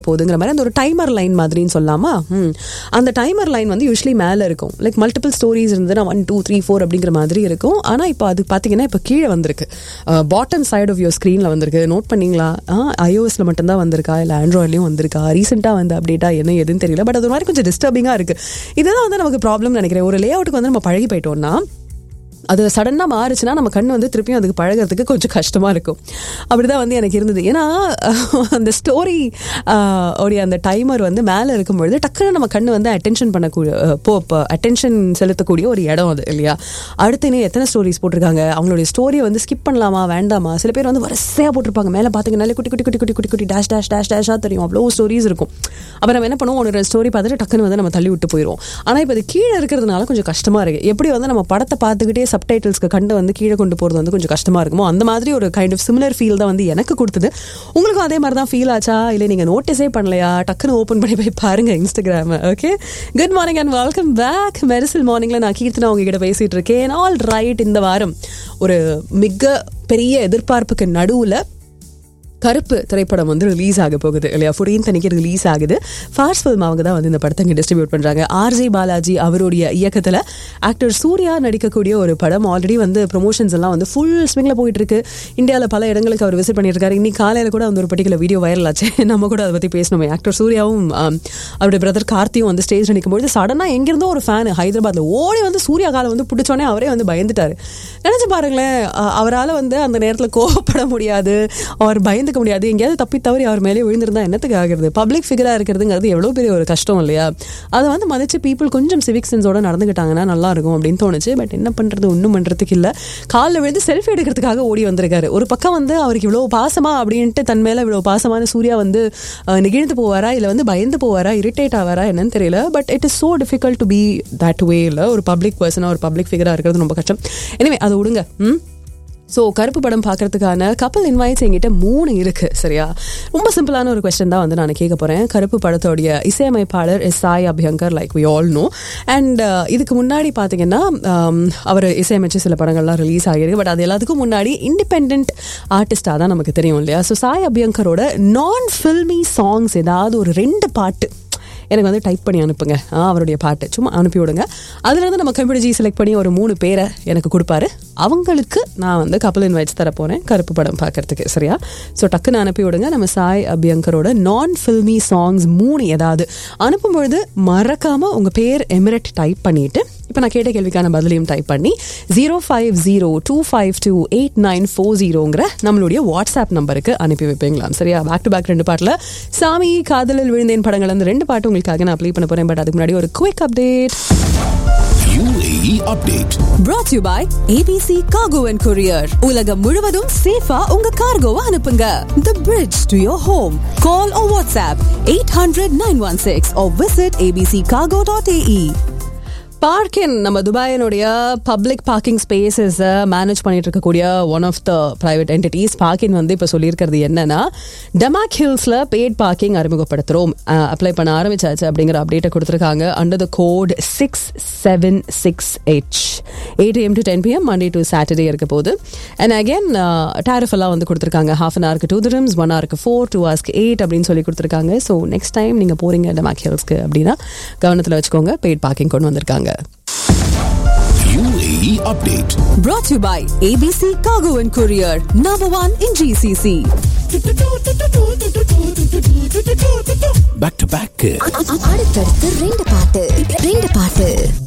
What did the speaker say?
போகுதுங்கிற மாதிரி அந்த ஒரு டைமர் லைன் மாதிரின்னு சொல்லாமா ம். அந்த டைமர் லைன் வந்து யூஸ்வலி மேலே இருக்கும் லைக் மல்டிபிள் ஸ்டோரிஸ் இருந்ததுன்னா ஒன் டூ த்ரீ ஃபோர் அப்படிங்கிற மாதிரி இருக்கும் ஆனால் இப்போ அது பார்த்தீங்கன்னா இப்போ கீழே வந்திருக்கு பாட்டம் சைடு ஆஃப் யுவர் ஸ்க்ரீனில் வந்திருக்கு நோட் பண்ணீங்களா ஐஓஎஸ்ல மட்டும்தான் வந்திருக்கா இல்லை ஆண்ட்ராய்ட்லையும் வந்திருக்கா ரீசெண்டாக வந்து அப்டேட்டா என்ன எதுன்னு தெரியல பட் அது ஒரு மாதிரி கொஞ்சம் டிஸ்டர்பிங்காக இருக்கு இதுதான் வந்து நமக்கு ப்ராப்ளம் நினைக்கிறேன் ஒரு லே அவுட்டுக்கு வந்து நம்ம பழகி போயிட்டோம்னா அது சடனாக மாறுச்சுன்னா நம்ம கண் வந்து திருப்பியும் அதுக்கு பழகிறதுக்கு கொஞ்சம் கஷ்டமாக இருக்கும் அப்படிதான் வந்து எனக்கு இருந்தது ஏன்னா அந்த ஸ்டோரி உடைய அந்த டைமர் வந்து மேலே இருக்கும்பொழுது டக்குன்னு நம்ம கண்ணு வந்து அட்டென்ஷன் பண்ணக்கூடிய அஹ், போ அட்டென்ஷன் செலுத்தக்கூடிய ஒரு இடம் அது இல்லையா அடுத்து இன்னும் எத்தனை ஸ்டோரிஸ் போட்டிருக்காங்க அவங்களுடைய ஸ்டோரியை வந்து ஸ்கிப் பண்ணலாமா வேண்டாமா சில பேர் வந்து வரிசையாக போட்டிருப்பாங்க மேலே பார்த்தீங்கன்னாலே குட்டி குட்டி குட்டி குட்டி குட்டி குட்டி டேஷ் டேஷ் டேஷ் டேஷாக தெரியும் அவ்வளோ ஸ்டோரிஸ் இருக்கும் அப்போ நம்ம என்ன பண்ணுவோம் ஒரு ஸ்டோரி பார்த்துட்டு டக்குன்னு வந்து நம்ம தள்ளி விட்டு போயிடுவோம் ஆனால் இப்போ இது கீழே இருக்கிறதுனால கொஞ்சம் கஷ்டமாக இருக்குது எப்படி வந்து நம்ம படத்தை பார்த்துக்கிட்டே சப்டைட்டில்ஸ்க்கு கண்டு வந்து கீழே கொண்டு போகிறது வந்து கொஞ்சம் கஷ்டமாக இருக்குமோ அந்த மாதிரி ஒரு கைண்ட் ஆஃப் சிமிலர் ஃபீல் தான் வந்து எனக்கு கொடுத்தது உங்களுக்கும் அதே மாதிரி தான் ஃபீல் ஆச்சா இல்லை நீங்கள் நோட்டீஸே பண்ணலையா டக்குன்னு ஓப்பன் பண்ணி போய் பாருங்க Instagram okay good morning and welcome back Mersal மார்னிங்கில் நான் கீர்த்தனா உங்ககிட்ட பேசிகிட்டு இருக்கேன் ஆல் ரைட் இந்த வாரம் ஒரு மிக பெரிய எதிர்பார்ப்புக்கு நடுவில் கருப்பு திரைப்படம் வந்து ரிலீஸ் ஆக போகுது இல்லையா ஃபோர்டீன் அன்னைக்கு ரிலீஸ் ஆகுது ஃபாஸ்ட் ஃபில்ம் அவங்க தான் வந்து இந்த படத்தை இங்கே டிஸ்ட்ரிபியூட் பண்ணுறாங்க ஆர்ஜே பாலாஜி அவருடைய இயக்கத்தில் ஆக்டர் சூர்யா நடிக்கக்கூடிய ஒரு படம் ஆல்ரெடி வந்து ப்ரொமோஷன்ஸ் எல்லாம் வந்து ஃபுல் ஸ்விங்கில் போயிட்டு இருக்கு இந்தியாவில் பல இடங்களுக்கு அவர் விசிட் பண்ணியிருக்காரு இன்னைக்கு காலையில் கூட வந்து ஒரு பர்டிகுலர் வீடியோ வைரல் ஆச்சு நம்ம கூட அதை பற்றி பேசணுமே ஆக்டர் சூர்யாவும் ஆம், அவருடைய பிரதர் கார்த்தியும் வந்து ஸ்டேஜ் நிற்கும்போது சடனாக எங்கிருந்தோ ஒரு ஃபேன் ஹைதராபாத்தில் ஓடி வந்து சூர்யா காலை வந்து பிடிச்சோன்னே அவரே வந்து பயந்துட்டாரு நினைச்சு பாருங்களேன் அ- அவரால வந்து அந்த நேரத்தில் கோவப்பட முடியாது அவர் பயந்துக்க முடியாது எங்கேயாவது தப்பி தவறி அவர் மேலே விழுந்திருந்தா என்னத்துக்கு ஆகுறது பப்ளிக் ஃபிகரா இருக்கிறதுங்கிறது எவ்வளோ பெரிய ஒரு கஷ்டம் இல்லையா அதை வந்து மதிச்சு பீப்புள் கொஞ்சம் சிவிக் சென்ஸோட நடந்துக்கிட்டாங்கன்னா நல்லா இருக்கும் அப்படின்னு தோணுச்சு பட் என்ன பண்றது ஒன்றும் பண்றதுக்கு இல்லை காலில் விழுந்து செல்ஃபி எடுக்கிறதுக்காக ஓடி வந்திருக்காரு ஒரு பக்கம் வந்து அவருக்கு இவ்வளோ பாசமா அப்படின்ட்டு தன் மேல இவ்வளோ பாசமான சூர்யா வந்து அஹ், நெகிழ்ந்து போவாரா இல்லை வந்து பயந்து போவாரா இரிட்டேட் ஆவாரா என்னன்னு தெரியல but it is so difficult to be that way இல்லை ஒரு பப்ளிக் பர்சனாக ஒரு பப்ளிக் ஃபிகராக இருக்கிறது ரொம்ப கஷ்டம் எனவே அதை விடுங்க ம் ஸோ கருப்பு படம் பார்க்கறதுக்கான கப்பல் இன்வைட்ஸ் எங்கிட்ட மூணு இருக்கு சரியா ரொம்ப சிம்பிளான ஒரு கொஸ்டின் தான் வந்து நான் கேட்க போறேன் கருப்பு படத்தோடைய இசையமைப்பாளர் S Sai Abhyankar like we all know and இதுக்கு முன்னாடி பார்த்தீங்கன்னா அவர் இசையமைச்சு சில படங்கள்லாம் ரிலீஸ் ஆகியிருக்கு பட் அது எல்லாத்துக்கும் முன்னாடி இண்டிபெண்ட் ஆர்டிஸ்டாக தான் நமக்கு தெரியும் இல்லையா ஸோ சாய் அபியங்கரோட நான் ஃபில்மி சாங்ஸ் ஏதாவது ஒரு ரெண்டு பாட்டு எனக்கு வந்து டைப் பண்ணி அனுப்புங்க ஆ, அவருடைய பாட்டு சும்மா அனுப்பி விடுங்க அதுலேருந்து நம்ம கம்ப்யூட்டர் ஜி செலக்ட் பண்ணி ஒரு மூணு பேரை எனக்கு கொடுப்பாரு அவங்களுக்கு நான் வந்து கப்பல் இன்வைட்ஸ் தர போகிறேன் கருப்பு படம் பார்க்கறதுக்கு சரியா ஸோ டக்குன்னு அனுப்பி விடுங்க நம்ம சாய் அபியங்கரோட நான் ஃபில்மி சாங்ஸ் மூணு ஏதாவது அனுப்பும் பொழுது மறக்காமல் உங்கள் பேர் எமிரட் டைப் பண்ணிட்டு இப்போ நான் கேட்ட கேள்விக்கான பதிலையும் டைப் பண்ணி zero five zero two five two eight nine four ஜீரோங்கிற நம்மளுடைய வாட்ஸ்அப் நம்பருக்கு அனுப்பி வைப்பீங்களாம் சரியா பேக் டு பேக் ரெண்டு பாட்டில் சாமி காதலில் விழுந்தேன் படங்கள் அந்த ரெண்டு பாட்டு உங்களுக்காக நான் அப்ளை பண்ண போறேன் பட் அதுக்கு முன்னாடி ஒரு quick update UAE update. brought to you by ABC Cargo and Courier. உலகம் முழுவதும் சேஃபா உங்க கார்கோவை அனுப்புங்க. The bridge to your home. Call or WhatsApp 800-916 or visit abccargo.ae. Parkin நம்ம துபாயினுடைய பப்ளிக் பார்க்கிங் ஸ்பேசஸ் மேனேஜ் பண்ணிட்டு இருக்கக்கூடிய one of the private entities Parkin வந்து இப்போ சொல்லியிருக்கிறது என்னன்னா டெமாக் ஹில்ஸ்ல பெய்ட் பார்க்கிங் அறிமுகப்படுத்துறோம் அப்ளை பண்ண ஆரம்பிச்சாச்சு அப்படிங்கிற அப்டேட்டை கொடுத்துருக்காங்க under the code six seven six H eight AM to ten PM Monday to Saturday இருக்க போது அண்ட் அகேன் டேரிஃப் எல்லாம் வந்து கொடுத்துருக்காங்க ஹாஃப் அன் ஹவருக்கு டூ திரம்ஸ் ஒன் ஹவருக்கு ஃபோர் டூ ஹவர்ஸ்க்கு எயிட் அப்படின்னு சொல்லி கொடுத்துருக்காங்க ஸோ நெக்ஸ்ட் டைம் நீங்கள் போறீங்க டெமாக் ஹில்ஸ்க்கு அப்படின்னா கவனத்தில் வச்சுக்கோங்க பெய்ட் பார்க்கிங் கொண்டு வந்திருக்காங்க UAE update. Brought to you by ABC Cargo and Courier. Number one in GCC. Back to back. அடுத்தடுத்து ரெண்டு பாட்டு ரெண்டு பாட்டு